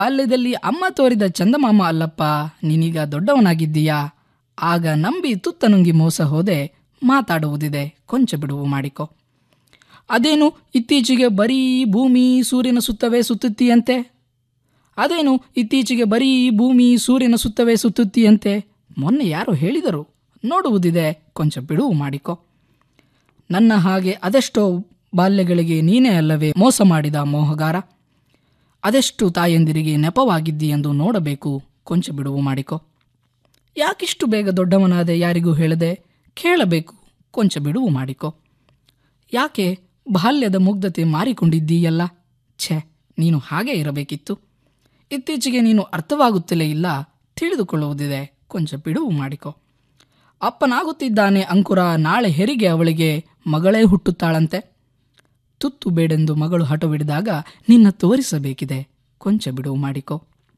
ಬಾಲ್ಯದಲ್ಲಿ ಅಮ್ಮ ತೋರಿದ ಚಂದಮಾಮ ಅಲ್ಲಪ್ಪ ನೀನೀಗ ದೊಡ್ಡವನಾಗಿದ್ದೀಯಾ ಆಗ ನಂಬಿ ತುತ್ತ ನುಂಗಿ ಮೋಸ ಹೋದೆ ಮಾತಾಡುವುದಿದೆ ಕೊಂಚ ಬಿಡುವು ಮಾಡಿಕೊ ಅದೇನು ಇತ್ತೀಚೆಗೆ ಬರೀ ಭೂಮಿ ಸೂರ್ಯನ ಸುತ್ತವೇ ಸುತ್ತುತ್ತೀಯಂತೆ ಅದೇನು ಇತ್ತೀಚೆಗೆ ಬರೀ ಭೂಮಿ ಸೂರ್ಯನ ಸುತ್ತವೇ ಸುತ್ತುತ್ತೀಯಂತೆ ಮೊನ್ನೆ ಯಾರೋ ಹೇಳಿದರು ನೋಡುವುದಿದೆ ಕೊಂಚ ಬಿಡುವು ಮಾಡಿಕೊ ನನ್ನ ಹಾಗೆ ಅದೆಷ್ಟೋ ಬಾಲ್ಯಗಳಿಗೆ ನೀನೇ ಅಲ್ಲವೇ ಮೋಸ ಮಾಡಿದ ಮೋಹಗಾರ ಅದೆಷ್ಟು ತಾಯಂದಿರಿಗೆ ನೆಪವಾಗಿದ್ದಿ ಎಂದು ನೋಡಬೇಕು ಕೊಂಚ ಬಿಡುವು ಮಾಡಿಕೊ ಯಾಕಿಷ್ಟು ಬೇಗ ದೊಡ್ಡವನಾದೆ ಯಾರಿಗೂ ಹೇಳದೆ ಕೇಳಬೇಕು ಕೊಂಚ ಬಿಡುವು ಮಾಡಿಕೊ ಯಾಕೆ ಬಾಲ್ಯದ ಮುಗ್ಧತೆ ಮಾರಿಕೊಂಡಿದ್ದೀಯಲ್ಲ ಛೆ ನೀನು ಹಾಗೇ ಇರಬೇಕಿತ್ತು ಇತ್ತೀಚೆಗೆ ನೀನು ಅರ್ಥವಾಗುತ್ತಲೇ ಇಲ್ಲ ತಿಳಿದುಕೊಳ್ಳುವುದಿದೆ ಕೊಂಚ ಬಿಡುವು ಮಾಡಿಕೊ ಅಪ್ಪನಾಗುತ್ತಿದ್ದಾನೆ ಅಂಕುರ ನಾಳೆ ಹೆರಿಗೆ ಅವಳಿಗೆ ಮಗಳೇ ಹುಟ್ಟುತ್ತಾಳಂತೆ ತುತ್ತು ಬೇಡೆಂದು ಮಗಳು ಹಠವಿಡಿದಾಗ ನಿನ್ನ ತೋರಿಸಬೇಕಿದೆ ಕೊಂಚ ಬಿಡುವು ಮಾಡಿಕೊ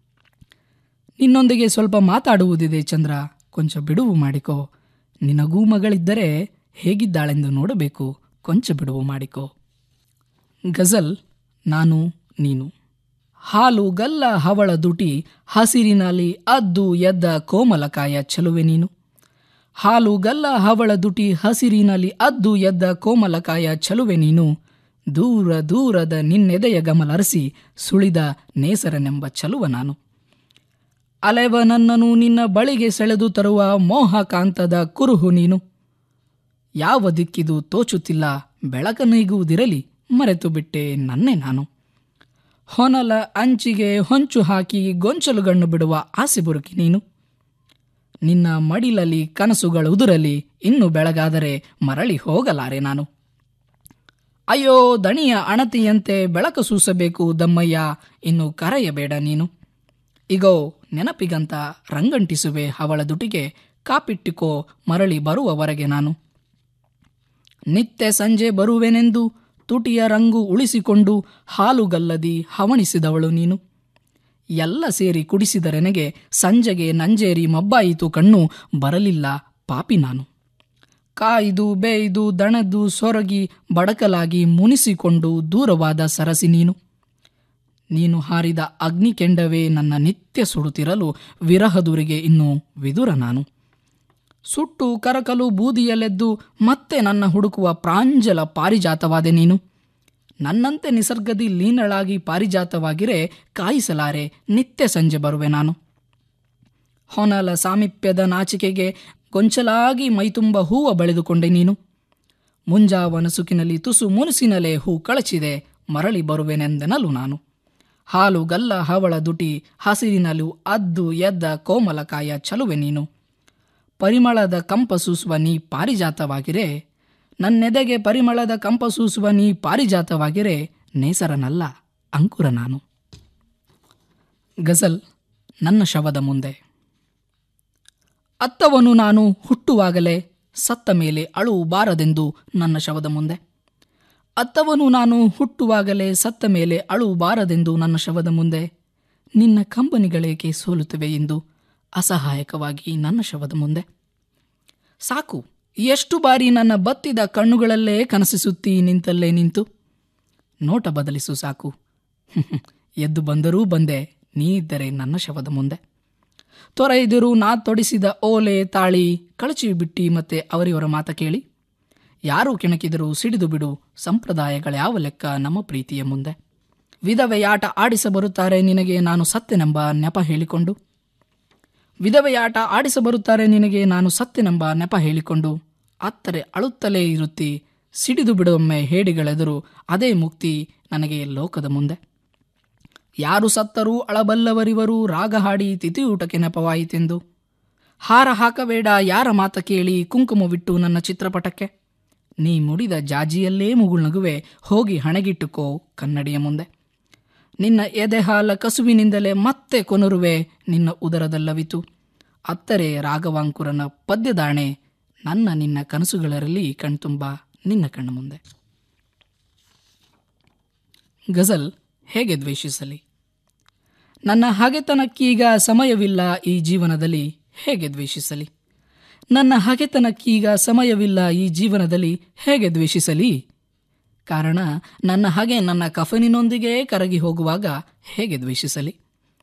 ನಿನ್ನೊಂದಿಗೆ ಸ್ವಲ್ಪ ಮಾತಾಡುವುದಿದೆ ಚಂದ್ರ ಕೊಂಚ ಬಿಡುವು ಮಾಡಿಕೊ ನಿನಗೂ ಮಗಳಿದ್ದರೆ ಹೇಗಿದ್ದಾಳೆಂದು ನೋಡಬೇಕು ಕೊಂಚ ಬಿಡುವು ಮಾಡಿಕೊ ಗಜಲ್ ನಾನು ನೀನು ಹಾಲು ಗಲ್ಲ ಹವಳ ದುಟಿ ಹಸಿರಿನಲ್ಲಿ ಅದ್ದು ಎದ್ದ ಕೋಮಲಕಾಯ ಚಲುವೆ ನೀನು ಹಾಲು ಗಲ್ಲ ಹವಳ ದುಟಿ ಹಸಿರಿನಲ್ಲಿ ಅದ್ದು ಎದ್ದ ಕೋಮಲಕಾಯ ಚಲುವೆ ನೀನು ದೂರ ದೂರದ ನಿನ್ನೆದೆಯ ಗಮಲರಸಿ ಸುಳಿದ ನೇಸರನೆಂಬ ಚಲುವ ನಾನು ಅಲೆವ ನನ್ನನು ನಿನ್ನ ಬಳಿಗೆ ಸೆಳೆದು ತರುವ ಮೋಹಕಾಂತದ ಕುರುಹು ನೀನು ಯಾವ ದಿಕ್ಕಿದು ತೋಚುತ್ತಿಲ್ಲ ಬೆಳಕನೀಗುವುದಿರಲಿ ಮರೆತು ಬಿಟ್ಟೆ ನನ್ನೇ ನಾನು ಹೊನಲ ಅಂಚಿಗೆ ಹೊಂಚು ಹಾಕಿ ಗೊಂಚಲುಗಣ್ಣು ಬಿಡುವ ಆಸೆ ಬುರುಕಿ ನೀನು ನಿನ್ನ ಮಡಿಲಲ್ಲಿ ಕನಸುಗಳು ಉದುರಲಿ ಇನ್ನು ಬೆಳಗಾದರೆ ಮರಳಿ ಹೋಗಲಾರೆ ನಾನು ಅಯ್ಯೋ ದಣಿಯ ಅಣತಿಯಂತೆ ಬೆಳಕು ಸೂಸಬೇಕು ದಮ್ಮಯ್ಯ ಇನ್ನು ಕರೆಯಬೇಡ ನೀನು ಇಗೋ ನೆನಪಿಗಂತ ರಂಗಂಟಿಸುವೆ ಅವಳ ದುಟಿಗೆ ಕಾಪಿಟ್ಟಿಕೋ ಮರಳಿ ಬರುವವರೆಗೆ ನಾನು ನಿತ್ಯ ಸಂಜೆ ಬರುವೆನೆಂದು ತುಟಿಯ ರಂಗು ಉಳಿಸಿಕೊಂಡು ಹಾಲುಗಲ್ಲದಿ ಹವಣಿಸಿದವಳು ನೀನು ಎಲ್ಲ ಸೇರಿ ಕುಡಿಸಿದರೆನಗೆ ಸಂಜೆಗೆ ನಂಜೇರಿ ಮಬ್ಬಾಯಿತು ಕಣ್ಣು ಬರಲಿಲ್ಲ ಪಾಪಿ ನಾನು ಕಾಯ್ದು ಬೇಯ್ದು ದಣದು ಸೊರಗಿ ಬಡಕಲಾಗಿ ಮುನಿಸಿಕೊಂಡು ದೂರವಾದ ಸರಸಿ ನೀನು ನೀನು ಹಾರಿದ ಅಗ್ನಿ ಕೆಂಡವೇ ನನ್ನ ನಿತ್ಯ ಸುಡುತ್ತಿರಲು ವಿರಹದುರಿಗೆ ಇನ್ನು ವಿದುರ ನಾನು ಸುಟ್ಟು ಕರಕಲು ಬೂದಿಯಲೆದ್ದು ಮತ್ತೆ ನನ್ನ ಹುಡುಕುವ ಪ್ರಾಂಜಲ ಪಾರಿಜಾತವಾದೆ ನೀನು ನನ್ನಂತೆ ನಿಸರ್ಗದಿ ಲೀನಳಾಗಿ ಪಾರಿಜಾತವಾಗಿರೆ ಕಾಯಿಸಲಾರೆ ನಿತ್ಯ ಸಂಜೆ ಬರುವೆ ನಾನು ಹೊನಲ ಸಾಮೀಪ್ಯದ ನಾಚಿಕೆಗೆ ಗೊಂಚಲಾಗಿ ಮೈತುಂಬ ಹೂವ ಬೆಳೆದುಕೊಂಡೆ ನೀನು ಮುಂಜಾವನ ಸುಕಿನಲ್ಲಿ ತುಸು ಮುನುಸಿನಲೇ ಹೂ ಕಳಚಿದೆ ಮರಳಿ ಬರುವೆನೆಂದೆನಲು ನಾನು ಹಾಲು ಗಲ್ಲ ಹವಳ ದುಟಿ ಹಸಿರಿನಲು ಅದ್ದು ಎದ್ದ ಕೋಮಲಕಾಯ ಚಲುವೆ ನೀನು ಪರಿಮಳದ ಕಂಪ ಸೂಸುವ ನೀ ಪಾರಿಜಾತವಾಗಿರೆ ನನ್ನೆದೆಗೆ ಪರಿಮಳದ ಕಂಪ ಸೂಸುವ ನೀ ಪಾರಿಜಾತವಾಗಿರೆ ನೇಸರನಲ್ಲ ಅಂಕುರ ನಾನು ಗಜಲ್ ನನ್ನ ಶವದ ಮುಂದೆ ಅತ್ತವನು ನಾನು ಹುಟ್ಟುವಾಗಲೇ ಸತ್ತ ಮೇಲೆ ಅಳುವು ಬಾರದೆಂದು ನನ್ನ ಶವದ ಮುಂದೆ ಅತ್ತವನು ನಾನು ಹುಟ್ಟುವಾಗಲೇ ಸತ್ತ ಮೇಲೆ ಅಳುವು ಬಾರದೆಂದು ನನ್ನ ಶವದ ಮುಂದೆ ನಿನ್ನ ಕಂಬನಿಗಳೇಕೆ ಸೋಲುತ್ತವೆ ಎಂದು ಅಸಹಾಯಕವಾಗಿ ನನ್ನ ಶವದ ಮುಂದೆ ಸಾಕು ಎಷ್ಟು ಬಾರಿ ನನ್ನ ಬತ್ತಿದ ಕಣ್ಣುಗಳಲ್ಲೇ ಕನಸಿಸುತ್ತೀ ನಿಂತಲ್ಲೇ ನಿಂತು ನೋಟ ಬದಲಿಸು ಸಾಕು ಎದ್ದು ಬಂದರೂ ಬಂದೆ ನೀ ಇದ್ದರೆ ನನ್ನ ಶವದ ಮುಂದೆ ತೊರೆಯಿದಿರು ನಾ ತೊಡಿಸಿದ ಓಲೆ ತಾಳಿ ಕಳಚಿ ಬಿಟ್ಟಿ ಮತ್ತೆ ಅವರಿವರ ಮಾತ ಕೇಳಿ ಯಾರು ಕೆಣಕಿದರೂ ಸಿಡಿದು ಬಿಡು ಸಂಪ್ರದಾಯಗಳ್ಯಾವ ಲೆಕ್ಕ ನಮ್ಮ ಪ್ರೀತಿಯ ಮುಂದೆ ವಿಧವೆಯಾಟ ಆಡಿಸ ಬರುತ್ತಾರೆ ನಿನಗೆ ನಾನು ಸತ್ಯನೆಂಬ ನೆಪ ಹೇಳಿಕೊಂಡು ವಿಧವೆಯಾಟ ಆಡಿಸ ಬರುತ್ತಾರೆ ನಿನಗೆ ನಾನು ಸತ್ಯನೆಂಬ ನೆಪ ಹೇಳಿಕೊಂಡು ಅತ್ತರೆ ಅಳುತ್ತಲೇ ಇರುತ್ತಿ ಸಿಡಿದು ಬಿಡೊಮ್ಮೆ ಹೇಡಿಗಳೆದುರು ಅದೇ ಮುಕ್ತಿ ನನಗೆ ಲೋಕದ ಮುಂದೆ ಯಾರು ಸತ್ತರೂ ಅಳಬಲ್ಲವರಿವರು ರಾಗ ಹಾಡಿ ತಿಥಿಯೂಟಕ್ಕೆ ನೆಪವಾಯಿತೆಂದು ಹಾರ ಹಾಕಬೇಡ ಯಾರ ಮಾತ ಕೇಳಿ ಕುಂಕುಮವಿಟ್ಟು ನನ್ನ ಚಿತ್ರಪಟಕ್ಕೆ ನೀ ಮುಡಿದ ಜಾಜಿಯಲ್ಲೇ ಮುಗುಳ್ನಗುವೆ ಹೋಗಿ ಹಣೆಗಿಟ್ಟುಕೋ ಕನ್ನಡಿಯ ಮುಂದೆ ನಿನ್ನ ಎದೆಹಾಲ ಕಸುವಿನಿಂದಲೇ ಮತ್ತೆ ಕೊನರುವೆ ನಿನ್ನ ಉದರದಲ್ಲವಿತು ಅತ್ತರೆ ರಾಘವಾಂಕುರನ ಪದ್ಯದಾಣೆ ನನ್ನ ನಿನ್ನ ಕನಸುಗಳರಲ್ಲಿ ಕಣ್ತುಂಬ ನಿನ್ನ ಕಣ್ಣ ಮುಂದೆ ಗಜಲ್ ಹೇಗೆ ದ್ವೇಷಿಸಲಿ ನನ್ನ ಹಗೆತನಕ್ಕೀಗ ಸಮಯವಿಲ್ಲ ಈ ಜೀವನದಲ್ಲಿ ಹೇಗೆ ದ್ವೇಷಿಸಲಿ ನನ್ನ ಹಗೆತನಕ್ಕೀಗ ಸಮಯವಿಲ್ಲ ಈ ಜೀವನದಲ್ಲಿ ಹೇಗೆ ದ್ವೇಷಿಸಲಿ ಕಾರಣ ನನ್ನ ಹಾಗೆ ನನ್ನ ಕಫನಿನೊಂದಿಗೆ ಕರಗಿ ಹೋಗುವಾಗ ಹೇಗೆ ದ್ವೇಷಿಸಲಿ